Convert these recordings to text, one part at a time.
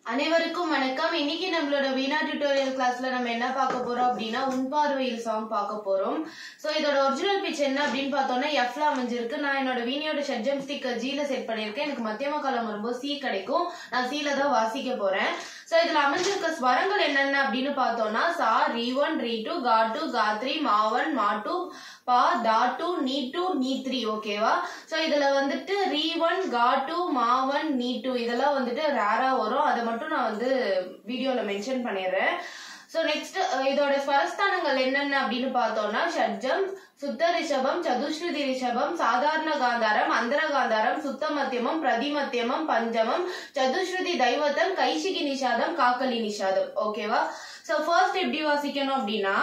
அனைவருக்கும் வணக்கம் இன்னைக்கு நம்மளோட வீணா டியூட்டோரியல் கிளாஸ்ல நம்ம என்ன பார்க்க போறோம் அப்படின்னா உன் பார்வையில் சாங் பார்க்க போறோம் சோ இதோட ஒரிஜினல் பிச் என்ன அப்படின்னு பார்த்தோம்னா எஃப்ல அமைஞ்சிருக்கு நான் என்னோட வீணியோட ஷட்ஜம் ஸ்டிக்கர் ஜில செட் பண்ணியிருக்கேன் எனக்கு மத்தியம காலம் வரும்போது சி கிடைக்கும் நான் சில தான் வாசிக்க போறேன் சோ இதுல அமைஞ்சிருக்க ஸ்வரங்கள் என்னென்ன அப்படின்னு பார்த்தோம்னா சா ரீ ஒன் ரீ டூ கா டூ கா த்ரீ மா ஒன் மா டூ பா தா டூ நீ டூ நீ த்ரீ ஓகேவா சோ இதுல வந்துட்டு ரீ ஒன் கா டூ மா ஒன் நீ டூ இதெல்லாம் வந்துட்டு ரேரா வரும் அதை மட்டும் நான் வந்து வீடியோல மென்ஷன் பண்ணிடுறேன் ஸோ நெக்ஸ்ட் இதோட ஸ்வரஸ்தானங்கள் என்னென்ன அப்படின்னு பார்த்தோம்னா ஷட்ஜம் சுத்த ரிஷபம் சதுஸ்ருதி ரிஷபம் சாதாரண காந்தாரம் அந்தர காந்தாரம் சுத்த மத்தியமம் பிரதிமத்தியமம் பஞ்சமம் சதுஸ்ருதி தைவத்தம் கைசிகி நிஷாதம் காக்கலி நிஷாதம் ஓகேவா ஸோ ஃபர்ஸ்ட் எப்படி வாசிக்கணும் அப்படின்னா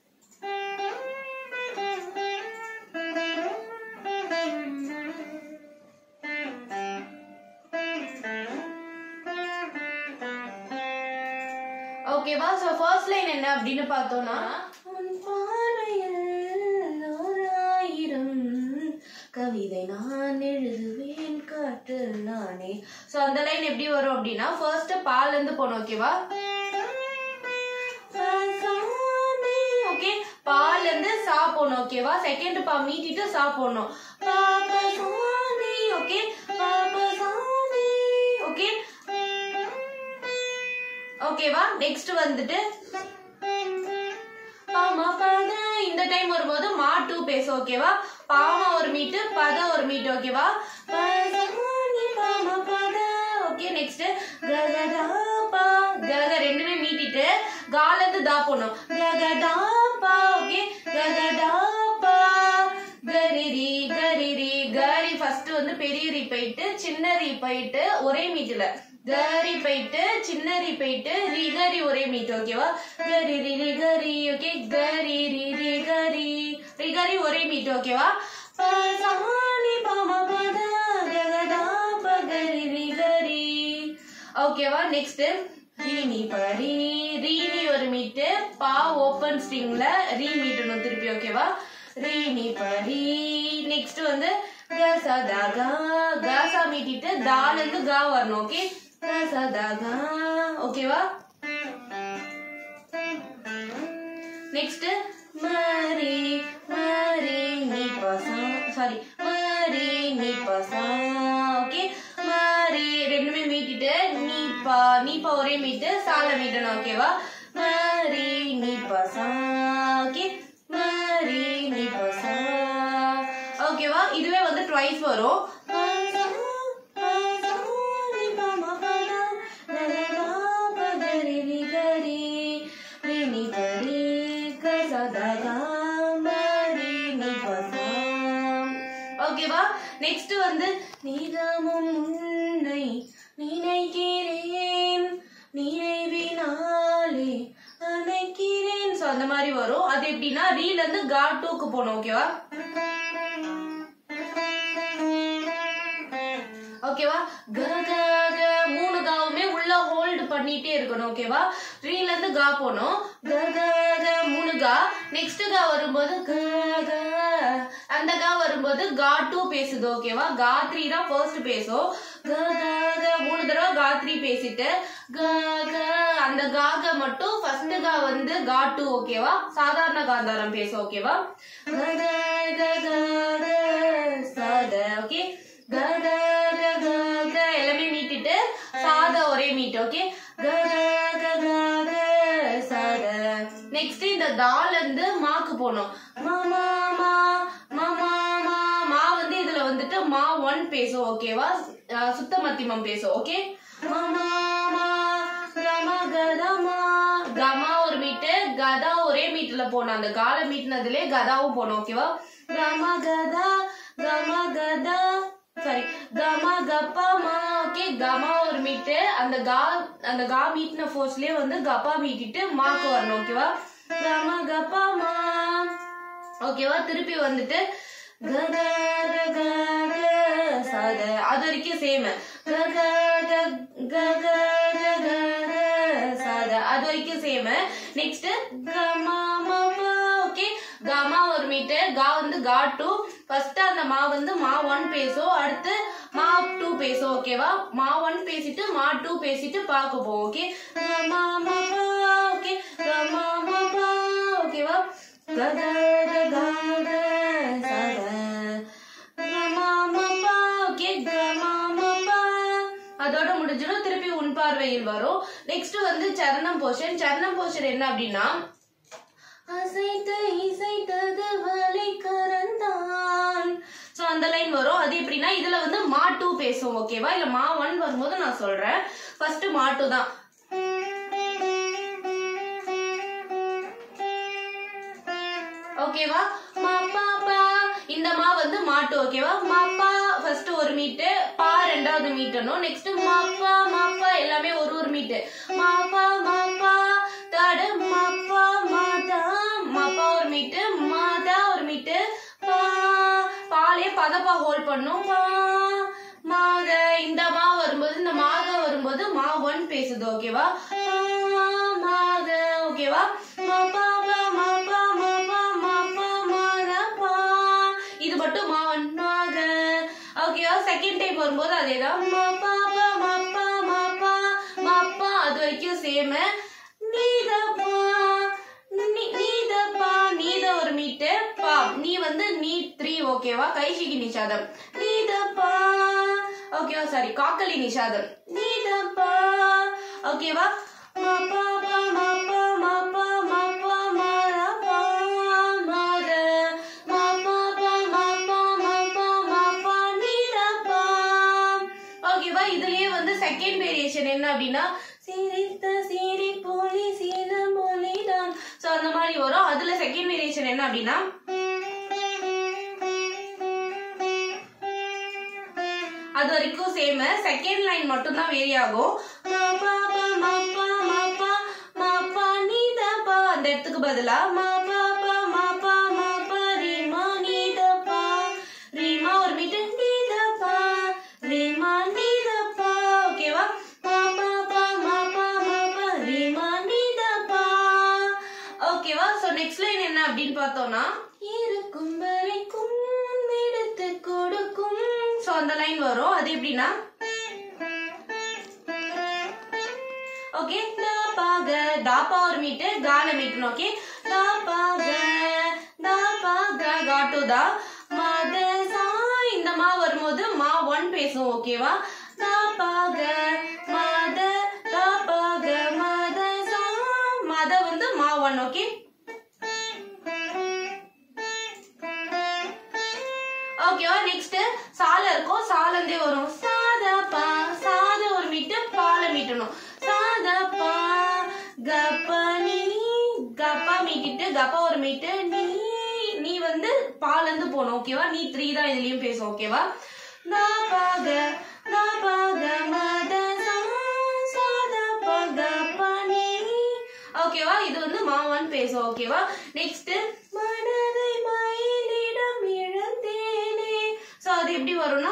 ஓகேவா சோ ஃபர்ஸ்ட் லைன் என்ன அப்படின்னு பார்த்தோம்னா உன் பார்வையில் ஓராயிரம் கவிதை நான் எழுதுவேன் காட்டு நானே சோ அந்த லைன் எப்படி வரும் அப்படின்னா ஃபர்ஸ்ட் பால்ல இருந்து போனோம் ஓகேவா ஓகே பால்ல இருந்து சா போனோம் ஓகேவா செகண்ட் பா மீட்டிட்டு சா போனோம் ஓகே ஓகே ஓகேவா நெக்ஸ்ட் வந்துட்டு பாமா பத இந்த டைம் வரும்போது மா டூ பேச ஓகேவா பாமா ஒரு மீட்டு பத ஒரு மீட்டு ஓகேவா ஓகே நெக்ஸ்ட் ககதா பா கக ரெண்டுமே மீட்டிட்டு கால இருந்து தா போடணும் ககதா பா ஓகே ககதா பா கரிரி கரிரி கரி ஃபர்ஸ்ட் வந்து பெரிய ரீ போயிட்டு சின்ன ரீ போயிட்டு ஒரே மீட்டுல கரி போயிட்டு சின்ன ரீ போயிட்டு ரி கரி ஒரே மீட் ஓகேவா கரி ரி ரி கரி ஓகே கரி ரி ரி கரி ரி கரி ஒரே மீட் ஓகேவா பசானி பம பத ககதா பகரி ரி கரி ஓகேவா நெக்ஸ்ட் ரீனி பரி ரீனி ஒரு மீட்டு பா ஓபன் ஸ்ட்ரிங்ல ரீ மீட்டணும் திருப்பி ஓகேவா ரீனி பரி நெக்ஸ்ட் வந்து கசா தகா கசா மீட்டிட்டு தால இருந்து கா வரணும் ஓகே கசா தகா ஓகேவா நெக்ஸ்ட் மரி மரி நீ பசா சாரி மரி நீ பசா ஓகே மரி ரெண்டுமே மீட்டிட்டு நீ பா நீ பா ஒரே மீட்டு சால மீட்டணும் ஓகேவா மரி நீ பசா ஓகே மரி நீ பசா ஓகேவா இதுவே வந்து ட்வைஸ் வரும் ஓகேவா நெக்ஸ்ட் வந்து நீதமும் உன்னை நினைக்கிறேன் நினைவினாலே அணைக்கிறேன் ஸோ அந்த மாதிரி வரும் அது எப்படின்னா ரீல இருந்து கா டூக்கு போகணும் ஓகேவா ஓகேவா க க க மூணு காவுமே உள்ள ஹோல்ட் பண்ணிட்டே இருக்கணும் ஓகேவா ரீல இருந்து கா போனோம் க க க மூணு கா நெக்ஸ்ட் கா வரும்போது க க அந்த கா வரும்போது கா டூ பேசுது ஓகேவா கா த்ரீ தான் ஃபர்ஸ்ட் பேசும் க க க மூணு தடவை கா த்ரீ பேசிட்டு க க அந்த காக மட்டும் ஃபர்ஸ்ட் கா வந்து கா டூ ஓகேவா சாதாரண காந்தாரம் பேசும் ஓகேவா க க க க க சத ஓகே க க க க க எல்லாமே மீட்டிட்டு சாத ஒரே மீட் ஓகே க க க க க சாத நெக்ஸ்ட் இந்த தால இருந்து மாக்கு போனோம் மா மா மா மா மா மா மா வந்து இதுல வந்துட்டு மா ஒன் பேசும் ஓகேவா அஹ் சுத்த மத்தியமம் பேசும் ஓகே மா மா மா கம கதமா கமா ஒரு மீட்டு கதா ஒரே மீட்ல போனோம் அந்த கால மீட்னதுலே கதாவும் போனோம் ஓகேவா கம கதா கம கதா சாரி கமா கப்பா மா ஓகே கமா ஒரு மீட்டு அந்த கா அந்த கா மீட்ன ஃபோர்ஸ்லயே வந்து கப்பா மீட்டிட்டு மாக்கு வரணும் ஓகேவா கமா கப்பா மா ஓகேவா திருப்பி வந்துட்டு க க க க க சாத அது வரைக்கும் சேம் க க க க க க க க சாத அது வரைக்கும் சேம் நெக்ஸ்ட் கமா மா ஓகே கமா ஒரு மீட்டர் கா வந்து கா டூ ஃபர்ஸ்ட் அந்த மா வந்து மா ஒன் பேசும் அடுத்து மா டூ பேசும் ஓகேவா மா ஒன் பேசிட்டு மா டூ பேசிட்டு பாக்க போவோம் ஓகே மா மா பா ஓகே மா மா பா ஓகேவா க க க க க ச க க மா மா பா ஓகே க மா மா பா அதோட முடிஞ்சிடும் திருப்பி உன் பார்வையில் வரும் நெக்ஸ்ட் வந்து சரணம் போர்ஷன் சரணம் போர்ஷன் என்ன அப்படின்னா அசைத்து இசைத்தது வலை கரந்தான் சோ அந்த லைன் வரும் அது எப்படின்னா இதுல வந்து மா டூ பேசும் ஓகேவா இல்ல மா ஒன் வரும்போது நான் சொல்றேன் ஃபர்ஸ்ட் மா டூ தான் ஓகேவா மா பா பா இந்த மா வந்து மாட்டு ஓகேவா மா பா ஃபர்ஸ்ட் ஒரு மீட்டு பா ரெண்டாவது மீட்டணும் நெக்ஸ்ட் மா பா மா பா எல்லாமே ஒரு ஒரு மீட்டு மா பா மா பா தட மா பா மா தா மா பா ஒரு மீட்டு மா தா ஒரு மீட்டு பா பாலே பதப்பா ஹோல்ட் பண்ணும் பா மாத இந்த மா வரும்போது இந்த மாத வரும்போது மா ஒன் பேசுது ஓகேவா பா மாத ஓகேவா மா பா பா மா பா மா பா மா பா மாத பா இது மட்டும் மா ஒன் மாத ஓகேவா செகண்ட் டைம் வரும்போது அதேதான் மா பா பா மா பா மா பா மா பா அது வரைக்கும் சேம் நீதப்பா நீ- நீதப்பா நீத ஒரு மீட்டு பா நீ வந்து நீ த்ரீ ஓகேவா கைஷிகி நிஷாதம் நீதப்பா ஓகேவா சாரி காக்கலி நிஷாதம் நீதப்பா ஓகேவா மா பா பா மா பா மா பா மா பா மா ரா பா மா ர. மா பா பா மா பா மா பா மா பா நீதப்பா ஓகேவா இதுலயே வந்து செகண்ட் வேரியேஷன் என்ன அப்படின்னா சிரித்த சிரி போலி சீன மொழிதான் சோ அந்த மாதிரி வரும் அதுல செகண்ட் வேரியேஷன் என்ன அப்படின்னா அது வரைக்கும் சேம் செகண்ட் லைன் மட்டும் தான் வேரி ஆகும் மா பா பா மா பா மா பா மா பா நீ தா பா அந்த இடத்துக்கு பதிலா மா பா பா மா பா மா பா ரீ மா நீ தா பா ரீ மா ஒரு மீட்டு நீ தா பா ரீ மா நீ தா பா ஓகேவா மா பா பா மா பா மா பா ரீ மா நீ தா பா ஓகேவா சோ நெக்ஸ்ட் லைன் என்ன அப்படின்னு பார்த்தோம்னா இருக்கும் வரைக்கும் எடுத்து கொடுக்கும் சோ அந்த லைன் வரும் அது எப்படின்னா ஓகே தாப்பாக தாப்பா ஒரு மீட்டு கால மீட்டணும் ஓகே தாப்பாக தாப்பாக காட்டு தா மத சா இந்த மா வரும்போது மா ஒன் பேசும் ஓகேவா தாப்பாக மத தாப்பாக மத சா மத வந்து மா ஒன் ஓகே ஓகேவா நெக்ஸ்ட் சால இருக்கும் சாலந்தே வரும் சாத பா சாத ஒரு மீட்டு பால மீட்டணும் சாத பா கப்ப நீ கப்பா மீட்டிட்டு கப்பா ஒரு மீட்டு நீ நீ வந்து பாலந்து போகணும் ஓகேவா நீ த்ரீ தான் இதுலயும் பேசும் ஓகேவா தா பாக தா பாக மத சா சாத பா கப்ப நீ ஓகேவா இது வந்து மாவான் பேசும் ஓகேவா நெக்ஸ்ட் மனதை மயிலிடம் இழந்தேனே சோ அது எப்படி வரும்னா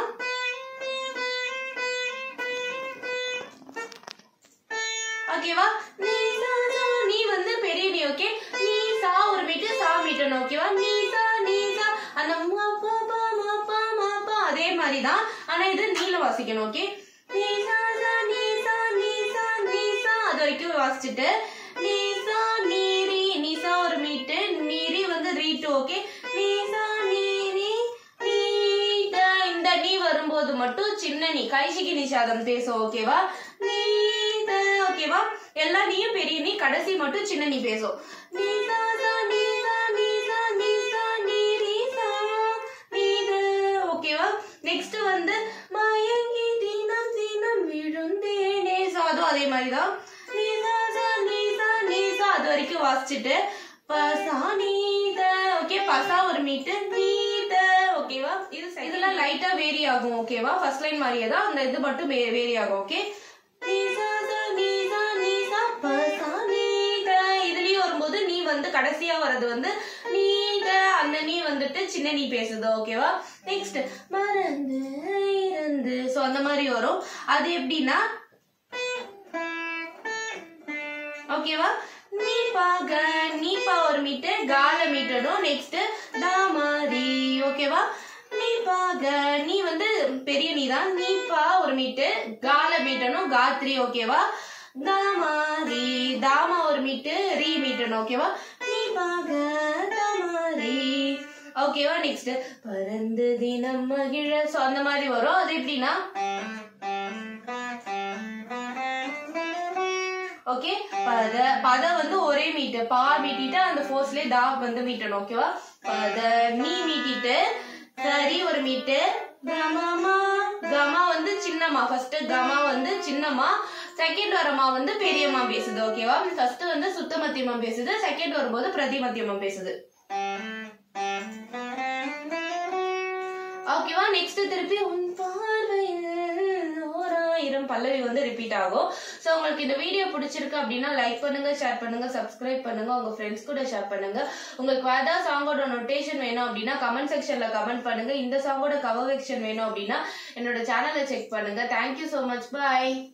ஓகேவா நீ சா சா நீ வந்து பெரிய நீ ஓகே நீ சா ஒரு மீட்டு சா மீட்டணும் ஓகேவா நீ சா நீ சா அந்த மா பா பா மா பா மா பா அதே மாதிரி தான் ஆனா இது நீல வாசிக்கணும் ஓகே நீ சா சா நீ சா நீ சா நீ சா அது வரைக்கும் வாசிச்சுட்டு நீ சா நீரி நீ சா ஒரு மீட்டு நீரி வந்து ரீட்டு ஓகே நீ சா நீரி நீட இந்த நீ வரும்போது மட்டும் சின்ன நீ கைசிக்கு நிஷாதம் பேசும் ஓகேவா நீத ஓகேவா எல்லா நீயும் பெரிய நீ கடைசி மட்டும் சின்ன நீ பேசும் நீ சா சா நீ சா நீ சா நீ சா நீ ரீ சா நீத ஓகேவா நெக்ஸ்ட் வந்து மயங்கி தினம் தினம் விழுந்தேனே சோ அதுவும் அதே மாதிரி தான் நீ சா சா நீ சா நீ சா அது வரைக்கும் வாசிச்சுட்டு பசா நீத ஓகே பசா ஒரு மீட்டு நீத ஓகேவா இது சரி. இதெல்லாம் லைட்டா வேரி ஆகும் ஓகேவா ஃபர்ஸ்ட் லைன் மாதிரியே தான் அந்த இது மட்டும் வேரி ஆகும் ஓகே இதுலயும் வரும்போது நீ வந்து கடைசியா வர்றது வந்து நீத அந்த நீ வந்துட்டு சின்ன நீ பேசுது ஓகேவா நெக்ஸ்ட் மறந்து இறந்து சோ அந்த மாதிரி வரும் அது எப்படின்னா ஓகேவா நீப்பாக நீப்பா ஒரு மீட்டு கால மீட்டடும் நெக்ஸ்ட் தாமாரி ஓகேவா நீப்பாக க நீ வந்து பெரிய நீ தான் நீ பா ஒரு மீட்டு கால மீட்டணும் கா த்ரீ ஓகேவா தாமா ரீ தாமா ஒரு மீட்டு ரீ மீட்டணும் ஓகேவா நீ பாக தாமா ரீ ஓகேவா நெக்ஸ்ட் பறந்து தினம் மகிழ சோ அந்த மாதிரி வரும் அது எப்படின்னா ஓகே பத பத வந்து ஒரே மீட்டு பா மீட்டிட்டு அந்த ஃபோர்ஸ்லயே தா வந்து மீட்டணும் ஓகேவா பத நீ மீட்டிட்டு சரி ஒரு மீட்டு கமமா கமா வந்து சின்னம்மா ஃபர்ஸ்ட் கமா வந்து சின்னம்மா செகண்ட் வரமா வந்து பெரியம்மா பேசுது ஓகேவா ஃபர்ஸ்ட் வந்து சுத்த மத்தியமா பேசுது செகண்ட் வரும்போது பிரதி மத்தியமா பேசுது ஓகேவா நெக்ஸ்ட் திருப்பி உன் பார்வையில் ஓராயிரம் பல்லவி வந்து ரிப்பீட் ஆகும் ஸோ உங்களுக்கு இந்த வீடியோ பிடிச்சிருக்கு அப்படின்னா லைக் பண்ணுங்க ஷேர் பண்ணுங்க சப்ஸ்கிரைப் பண்ணுங்க உங்க ஃப்ரெண்ட்ஸ் கூட ஷேர் பண்ணுங்க உங்களுக்கு வேற ஏதாவது சாங்கோட நோட்டேஷன் வேணும் அப்படின்னா கமெண்ட் செக்ஷன்ல கமெண்ட் பண்ணுங்க இந்த சாங்கோட கவர் செக்ஷன் வேணும் அப்படின்னா என்னோட சேனலை செக் பண்ணுங்க தேங்க்யூ ஸோ மச் பாய்